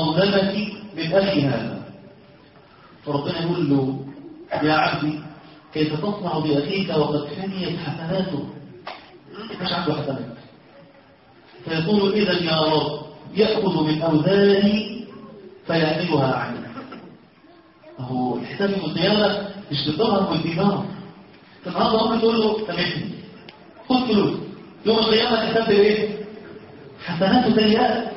مظلمتي من أخي هذا فربنا يقول له يا عبدي كيف تصنع بأخيك وقد فنيت حسناته مش عنده حسنات فيقول إذا يا رب يأخذ من أوزاري فيحملها عني أهو الحساب يوم القيامة مش بالدرهم والدينار فالنهارده أمي تقول له سامحني خد فلوس يوم القيامة حساب إيه؟ حسنات وسيئات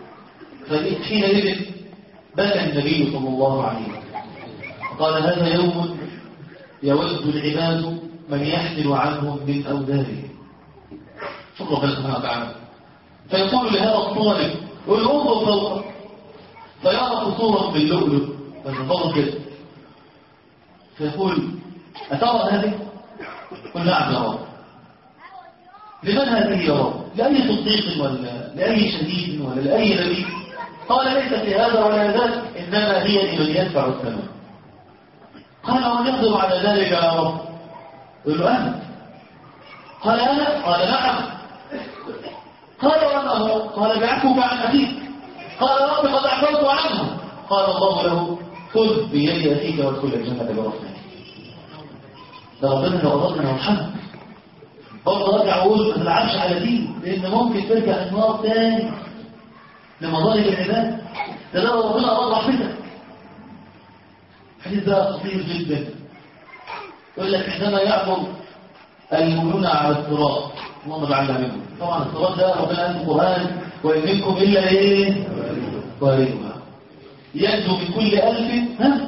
فحينئذ بكى النبي صلى الله عليه وسلم قال هذا يوم يود العباد من يحمل عنهم من أوزارهم شكرا ربنا سبحانه وتعالى فيقول لهذا الطالب يقول له انظر فوق فيرى قصورا باللؤلؤ فالنظر كده فيقول أترى هذه؟ قل نعم يا رب لمن هذه يا رب؟ لأي صديق ولا لأي شهيد ولا لأي نبي؟ قال ليس في هذا ولا ذاك إنما هي لمن يدفع الثمن قال ومن يقدر على ذلك يا رب؟ يقول له أنت قال أنا؟ قال نعم قال وما هو؟ قال بعفوك عن أخيك قال رب قد عفوت عنه قال الله له خذ بيد أخيك وادخل الجنة برحمتك ده ربنا لو رضنا يرحمك برضه ارجع اقول ما تلعبش على دين لان ممكن ترجع النار تاني لمظالم العباد ده لو ربنا اراد رحمتك الحديث ده خطير جدا يقول لك عندما يعبر المؤمنون على الصراط اللهم اجعلنا منهم طبعا الصراط ده ربنا قال في القران وان منكم الا ايه واردها ينجو من كل ألف ها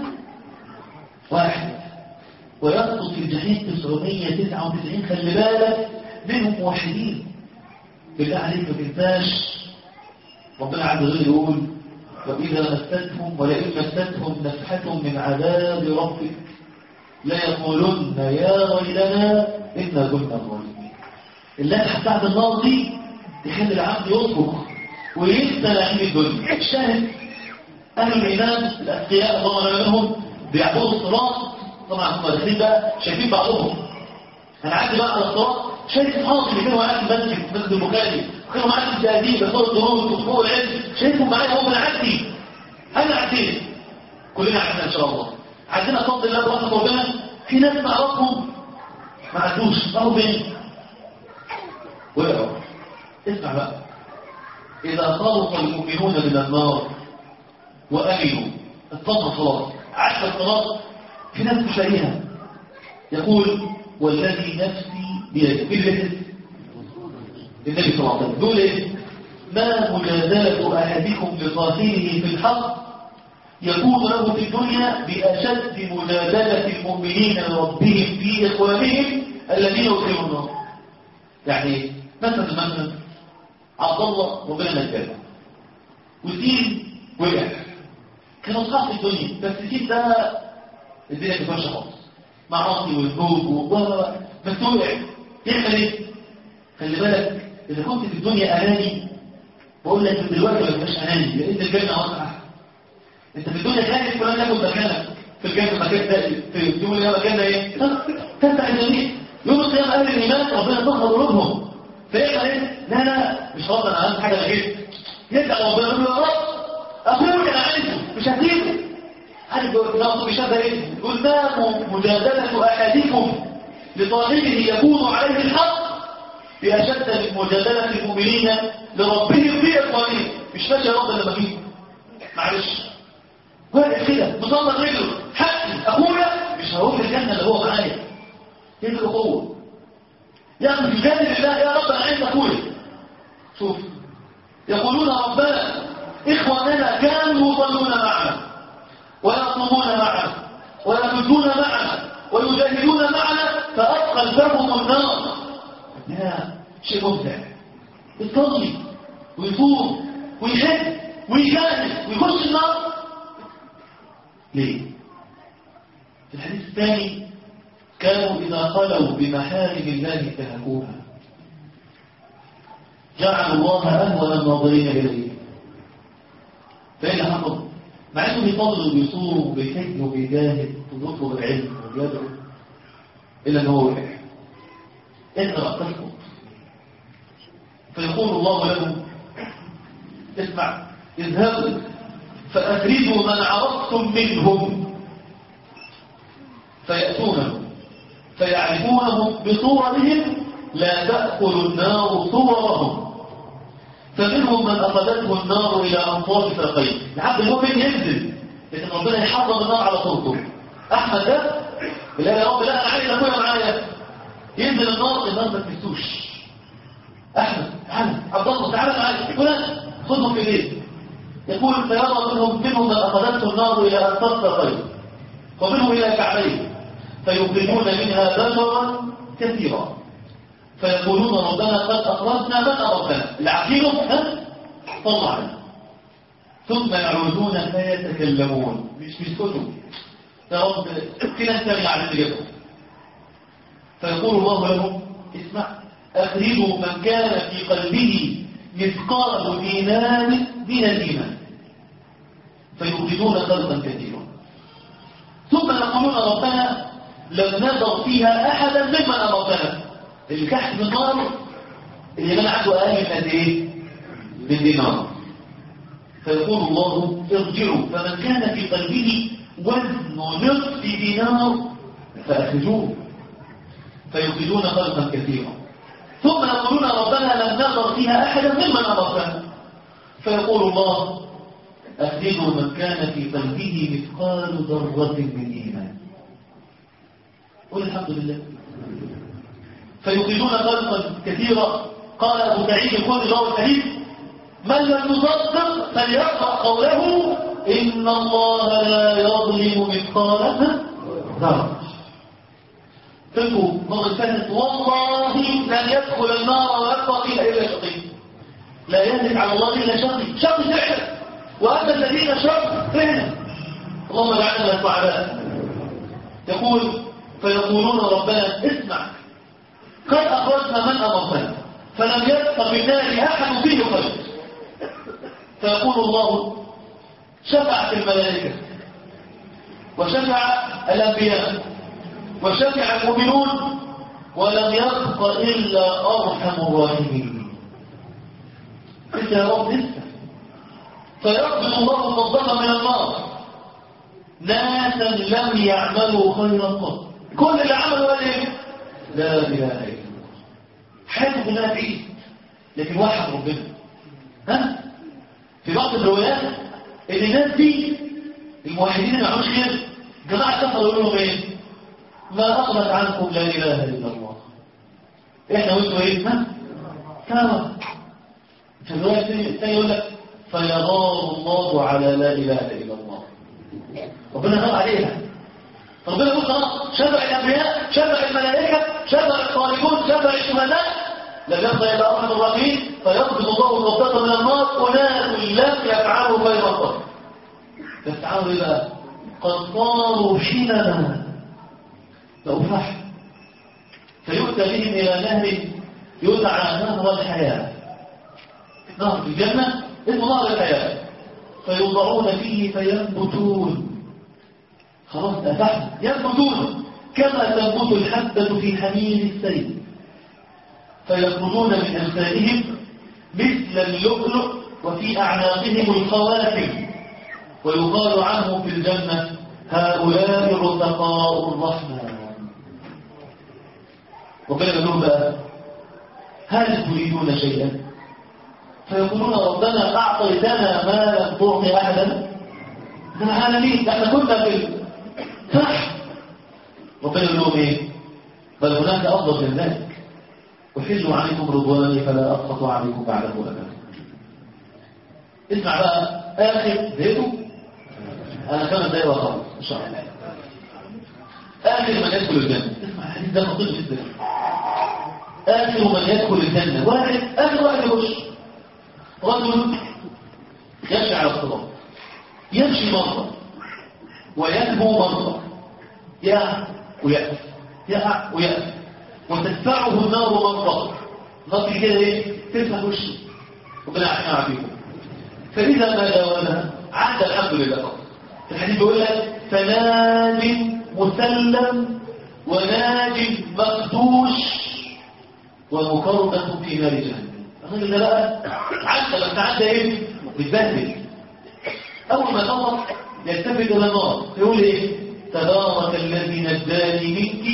واحد ويسقط في الجحيم 999 خلي بالك منهم موحدين بالله عليك ما تنساش ربنا عز وجل يقول وإذا مستهم ولئن مستهم نفحة من عذاب ربك لا يقولن يا ويلنا إنا كنا ظالمين اللمحة بتاعت النار دي تخلي العبد يصرخ وينسى نعيم الدنيا الشاهد أهل الإيمان الأتقياء طبعا منهم بيعبدوا الصراط طبعا هم داخلين بقى شايفين بعضهم هنعدي بقى على الصراط شايف اصحابي اللي كانوا معاك في المسجد مسجد البخاري كانوا معاك في التهذيب بيصوروا الدروس وفوق العلم شايفهم معايا هم نعدي انا عدينا كلنا عدينا ان شاء الله عندنا فضل الله برحمه ربنا في ناس نعرفهم ما عدوش راحوا فين وقعوا اسمع بقى اذا خلص المؤمنون من النار وامنوا اطمنوا خلاص عشر الصلاه في ناس تشاريها يقول والذي نفسي بيده في البيت النبي صلى الله عليه وسلم يقول ايه ما مجازاة احدكم لقاتله في الحق يكون له في الدنيا باشد مجادله المؤمنين لربهم في اخوانهم الذين يدخلون النار يعني مثلا مثلا عبد الله ربنا نجاه وسين وقع كانوا اصحاب في الدنيا بس سين ده الدنيا ما كانش خالص معاصي والذوب و بس وقع يعمل ايه؟ خلي بالك اذا كنت في الدنيا اناني بقول لك دلوقتي ما تبقاش اناني لان الجنه واسعه انت في الدنيا خايف فلان ياخد مكانك في الجنه مكان ده في يوم القيامه مكان ده ايه؟ تفتح الجميع يوم القيامه اهل الايمان ربنا طهر قلوبهم فيعمل ايه؟ لا لا مش خلاص انا عملت حاجه لقيت يرجع ربنا يقول له يا رب اخوك انا عايزه مش هسيبه عارف نقصه بشبه ايه؟ يقول ما مجادله احدكم لطالبه يكون عليه الحق بأشد من مجادلة المؤمنين لربهم في إخوانهم مش ماشي يا رب لما فيه معلش واقع كده مصدر رجله حقي أخويا مش هقول الجنة اللي هو معايا ايه الأخوة يعني في جانب الله يا رب أنا عايز أخويا شوف يقولون ربنا إخواننا كانوا يصلون معنا ويصومون معنا ويصدون معنا ويجاهدون معنا فأدخلتهم النار لا شيء ممتع يصلي ويصوم ويحب ويجاهد ويخش النار ليه؟ في الحديث الثاني كانوا إذا خلوا بمحارم الله انتهكوها جعلوا الله أهون الناظرين إليه فإيه اللي حصل؟ مع انه بيصلي وبيصوم وبيحج وبيجاهد وبيطلب العلم وبيدعو الا ان هو وقع اقرا تسقط فيقول الله له اسمع اذهبوا فأخرجوا من عرفتم منهم فيأتونه فيعرفونهم بصورهم لا تأكل النار صورهم فمنهم من أخذته النار إلى أنصاف ساقيه العبد المؤمن ينزل لكن ربنا يحرم النار على صورته أحمد ده لا يا رب لا أنا عايز أكون معايا ينزل النار النار ما تنسوش أحمد تعالى عبد الله تعالى معايا فلان خذهم في ايديه يقول فيرى منهم منهم من أخذته النار إلى أنصاف ساقيه ومنهم إلى كعبيه فيخرجون منها بشرا كثيرا فيقولون ربنا قد أخرجنا من أردنا العقيم ها طلع ثم يعودون فيتكلمون مش بيسكتوا يا رب كده نستغني عن اللي جابه فيقول الله لهم اسمع أخرجوا من كان في قلبه مثقال دينار دين الإيمان فيوجدون خلقا كثيرا ثم يقولون ربنا لم نذر فيها أحدا ممن أمرتنا اللي تحت من النار اللي من عنده أقل من قد إيه؟ من دينار فيقول الله ارجعوا فمن كان في قلبه وزن نصف دينار فأخرجوه فيخرجون خلقا كثيرا ثم يقولون ربنا لم نذر فيها أحدا ممن أمرتنا فيقول الله أخرجوا من كان في قلبه مثقال ذرة من إيمان قل الحمد لله فيخرجون خلقا كثيرا قال أبو سعيد الخدري له الحديث من لم يصدق فليقرأ قوله إن الله لا يظلم مثقال ذرة تلقوا مرة ثانية والله لن يدخل النار ويبقى فيها إلا شقي لا يهلك على الله إلا شقي شقي فعلا وأما الذين شقوا فعلا اللهم اجعلنا من السعداء يقول فيقولون ربنا اسمع قد أخرجنا من أمرنا فلم يبق بالنار أحد فيه خير فيقول الله شفعت الملائكة وشفع الأنبياء وشفع المؤمنون ولم يبق إلا أرحم الراحمين انت يا رب لسه فيقبض الله الصدق من النار ناسا لم يعملوا خيرا قط كل اللي عملوا قال ايه لا اله الا الله حاسب انها بعيد لكن واحد ربنا ها في بعض الروايات ان الناس دي الموحدين اللي ما عملوش خير جماعه كفروا يقولوا لهم ايه ما اغنت عنكم لا اله الا الله احنا وانتوا ايه ها سوا في الروايه الثانيه يقول لك فيغار الله على لا اله الا الله ربنا غار عليها ربنا يقول خلاص شبع الانبياء شبع الملائكه شبع الصالحون شبع الشهداء لم يبقى الى ارحم الراحمين فيقبض الله القبضه من النار اناس لم يفعلوا خير القدر يفعلوا ايه بقى قد صاروا حمما لو فحم فيؤتى بهم الى نهر يدعى نهر الحياه نهر الجنه اسمه نهر الحياه فيوضعون فيه فينبتون خلاص أفحم ينبتون كما تنبت الحبة في حميل السيل فيخرجون من أجسادهم مثل اللؤلؤ وفي أعناقهم الخواتم ويقال عنهم في الجنة هؤلاء رتقاء الرحمن وقال لهم بقى هل تريدون شيئا فيقولون ربنا أعطيتنا ما لم تعطي أحدا ده العالمين ده احنا كنا في صح ربنا يقول لهم ايه بل هناك افضل من ذلك احل عليكم رضواني فلا اسقط عليكم بعده ابدا اسمع بقى اخر زيته انا خمس دقايق وخلاص ان شاء الله اخر من يدخل الجنه اسمع الحديث ده خطير جدا اخر من يدخل الجنه واحد اخر واحد يخش رجل يمشي على الصراط يمشي مرة وينهو مرة يقع ويأس يقع ويأس وتدفعه النار مرة نار كده ايه تدفع وشه ربنا يعافينا ويعافيكم فإذا ما داومها عاد الحمد لله فقط الحديث بيقول لك فناج مسلم وناج مخدوش ومكرمة في نار جهنم الراجل ده بقى عدى لما عدى ايه بيتبهدل أول ما خلص يلتفت إلى النار يقول إيه تبارك الذي نجاني منك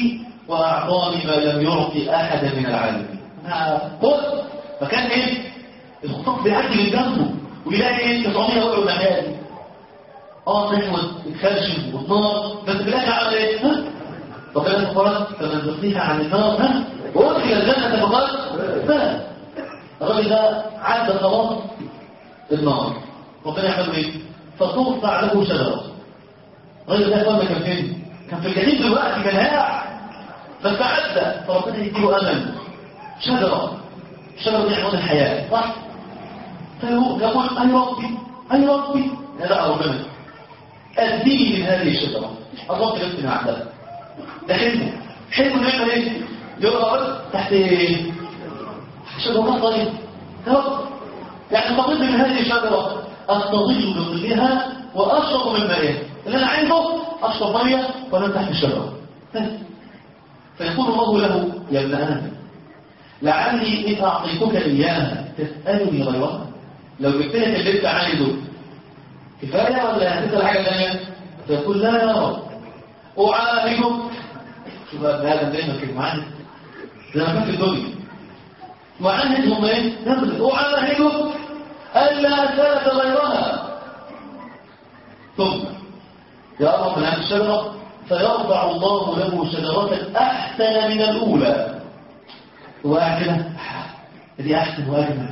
وأعطاني ما لم يعطي أحدا من العالمين قل فكان إيه الخطاف بيعدي من جنبه ويلاقي إيه 900 وقعوا الناحية دي اه تحمد اتخرشم والنار بس في الآخر عمل إيه ها فقال فقال فمن زحزح عن النار ها وادخل الجنة فقال فاز الراجل ده عدى خلاص النار ربنا يعمل ايه فتقطع له شجره الراجل ده قال كان فين كان في الجحيم دلوقتي كان هاع بس عدى فربنا يديله امل شجره شجره دي عنوان الحياه صح فيقول يقول اي ربي اي ربي يا لا ربنا اديني من هذه الشجره الرب يمكن عندها ده حلمه حلمه يعمل ايه يقعد تحت ايه شجره طيب يا رب يعني بطلب من هذه الشجرة أستظل بظلها وأشرب من مائها اللي أنا عايزه أشرب مية وأنا تحت الشجرة فيقول الله له يا ابن آدم لعلي إن أعطيتك إياها تسألني غيرها لو جبت لك اللي أنت عايزه كفاية ولا هتسأل حاجة ثانية فيقول لا يا رب أعاهدك شوف ابن آدم دايما كده معانا زي ما كان في الدنيا وعهدهم ايه نبذل وعاهدك الا اسالك غيرها ثم يقرب من هذه الشجره فيرفع الله له شجره احسن من الاولى واحده دي احسن واجمل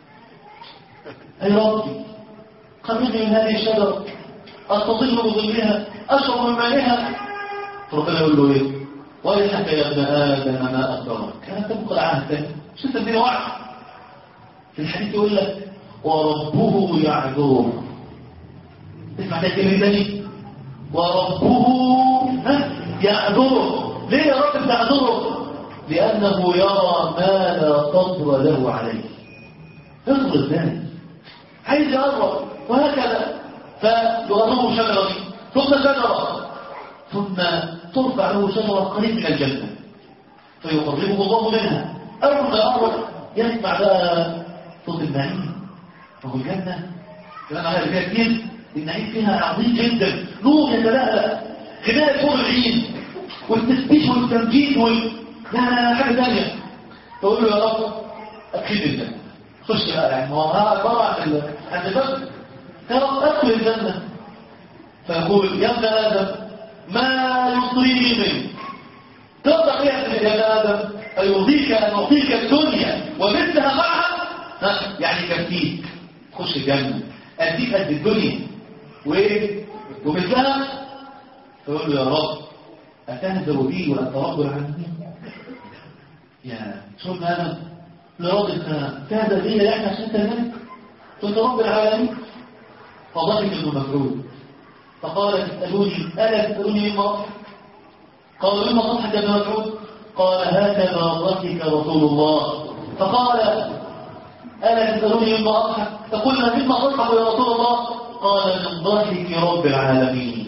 اي ربي قربني من هذه الشجره استظل بظلها اشرب من مائها فربنا يقول له ايه ويحك يا ابن ادم ما اكرمك كانت تبقى العهد تاني شو تديني وعد في الحديث يقول لك وربه يعذره اسمع ده كلمه تاني وربه ها يعذره ليه يا رب تعذره لانه يرى ما لا صبر له عليه اصبر ازاي عايز يقرب وهكذا فيقربه شجره دي ثم شجره ثم ترفع له شجره قريب من الجنه فيقربه الله منها أول ما يقرب يسمع بقى صوت النعيم فهو الجنة كمان عليها فيها كتير النعيم فيها عظيم جدا نور يتلألأ خلال فوق العين والتسبيح والتمجيد وال لا لا حاجة ثانية تقول له يا رب أكيد الجنة خش بقى يعني ما هو هذا بره عن ال- عن الباب يا رب أدخل الجنة فيقول يا ابن آدم ما يصريني منك تقدر ايه يا آدم أيرضيك أن أعطيك الدنيا ومثلها معها ها يعني كفيك خش الجنة أديك قد الدنيا وإيه ومثلها فيقول له يا رب أتهزر بي وأنت رب العالمين يا شو أنا لرب أنت تهزر بي يعني عشان أنت الملك كنت رب العالمين فضحك ابن مسعود فقال تسألوني ألا تسألوني مما أضحك قالوا لما ضحك ابن مسعود قال هكذا ضحك رسول الله فقال ألا تسألوني مما أضحك فقلنا مما تضحك يا رسول الله قال من ضحك رب العالمين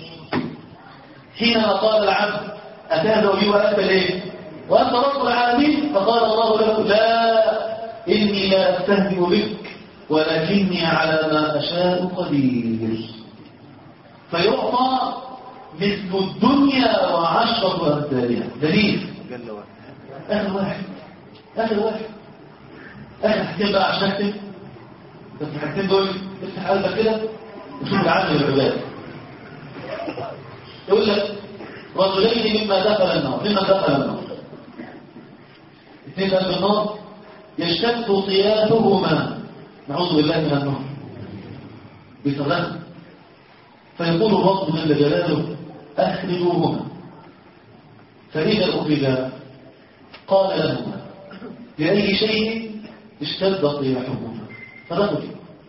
حينما قال العبد أتهزأ بي وأنت ليه وأنت رب العالمين فقال الله له لا إني لا أستهزئ بك ولكني على ما أشاء قدير فيعطى مثل الدنيا وعشرة أمثالها دليل جل وعلا آخر واحد آخر واحد آخر حاجتين بقى عشان أكتب بس الحاجتين دول افتح قلبك كده وشوف العمل العباد يقول لك رجلين مما دخل النار مما دخل النار اثنين قلب النار يشتد صياحهما نعوذ بالله من النار بصلاة فيقول الرب جل جلاله أخرجوهما فإذا أخرجا قال لهما لأي شيء اشتد صياحهما فدخل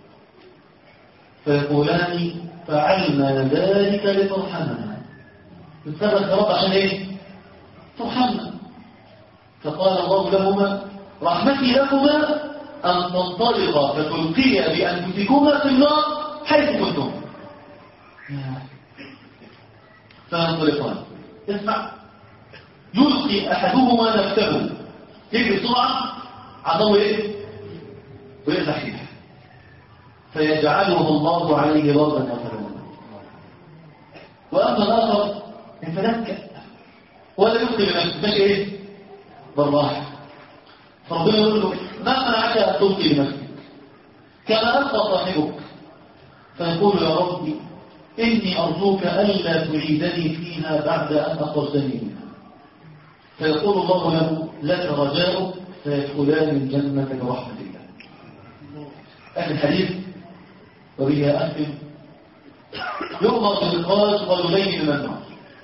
فيقولان فعلنا ذلك لترحمنا نتصرف يا رب عشان ايه ترحمنا فقال الله لهما رحمتي لكما أن تنطلقا فتلقيا بأنفسكما في النار حيث كنتم فينطلقان اسمع يلقي أحدهما نفسه يجري بسرعة عضو ايه ويقطع فيها فيجعله الله عليه ضربا يغفرون وأما الآخر يتلكأ ولا يخطي بنفسه ماشي ايه بالراحه فربنا يقول له ما منعك ان تلقي بنفسك كما القى صاحبك فيقول يا ربي اني ارجوك الا تعيدني فيها بعد ان اخرجتني منها فيقول الله له لك رجاؤك فيدخلان الجنه برحمه الله اهل الحديث وبه اختم يؤمر بإخراج رجلين من النار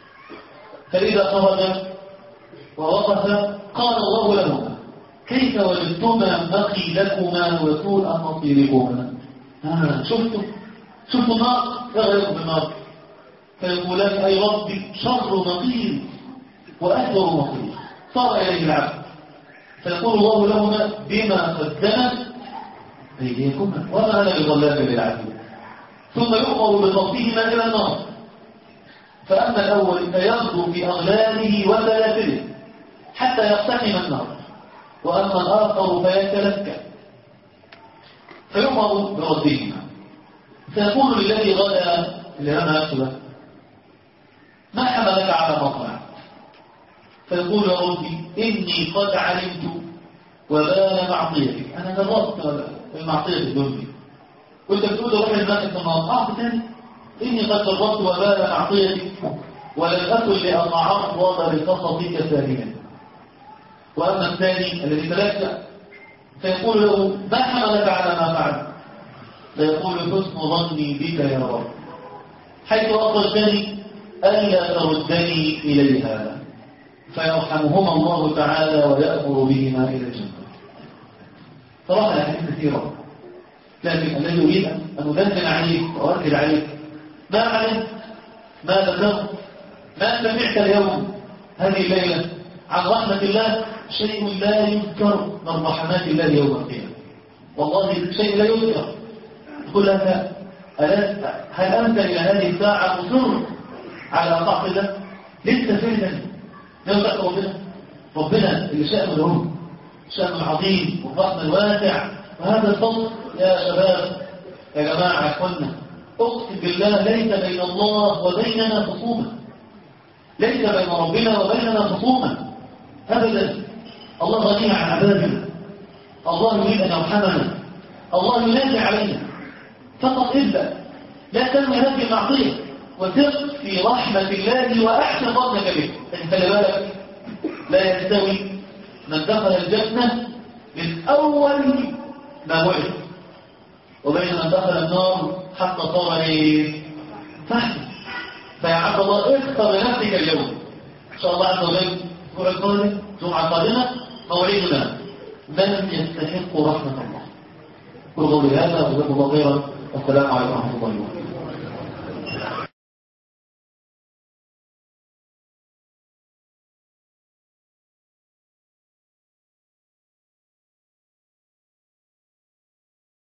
فإذا خرج ووقف قال الله لهما كيف وجدتما مقيلكما وسوء مصيركما آه شفتوا شفتوا النار يغرق بالنار فيقولان أي ربي شر مقيل وأكبر مقيل صار إليه العبد فيقول الله لهما بما قدمت أيديكما وما أنا بظلام للعبد ثم يؤمر بضبطهما إلى النار فأما الأول فيغدو في أغلاله وسلاسله حتى يقتحم النار وأما الآخر فيتلكى فيؤمر بردهما فيقول للذي غدا اللي رمى نفسه ما حملك على ما صنعت فيقول يا ربي إني قد علمت وبال معصيتك أنا جربت المعصية في الدنيا كنت بتقول روح المسك في النار اه تاني اني قد جربت وبال معصيتك ولم اكن لاتعرض لقصصك ثانيا واما الثاني الذي تلجا فيقول له ما حملك على ما فعلت فيقول حسن ظني بك يا رب حيث اخرجتني الا تردني اليها فيرحمهما الله تعالى ويامر بهما الى الجنه صراحه الاحاديث كثيره لكن الذي يريد أن أدندن عليك وأركز عليك ما علمت ما ذكرت ما سمعت اليوم هذه الليلة عن رحمة الله شيء لا يذكر من رحمات الله يوم القيامة والله شيء لا يذكر تقول لك هل أنت إلى هذه الساعة مصر على طاعة الله لسه فعلا يوم ربنا ربنا اللي شأنه له شأنه العظيم والرحمة الواسع وهذا الفضل يا شباب يا جماعة اخوانا اقسم بالله ليس بين الله وبيننا خصومة ليس بين ربنا وبيننا خصومة أبدا الله غني عن عباده الله يريد أن يرحمنا الله ينادي علينا فقط إلا لا تنوي هذه المعصية وثق في رحمة الله وأحسن ظنك به لكن خلي بالك لا يستوي من دخل الجنة من أول ما وعد وبين من دخل النار حتى صار ايه فحم فيا عبد الله اختر لنفسك اليوم ان شاء الله عز وجل الاسبوع القادم الجمعه القادمه موعدنا من يستحق رحمه الله كل قولي هذا وجزاكم الله خيرا والسلام عليكم ورحمه الله وبركاته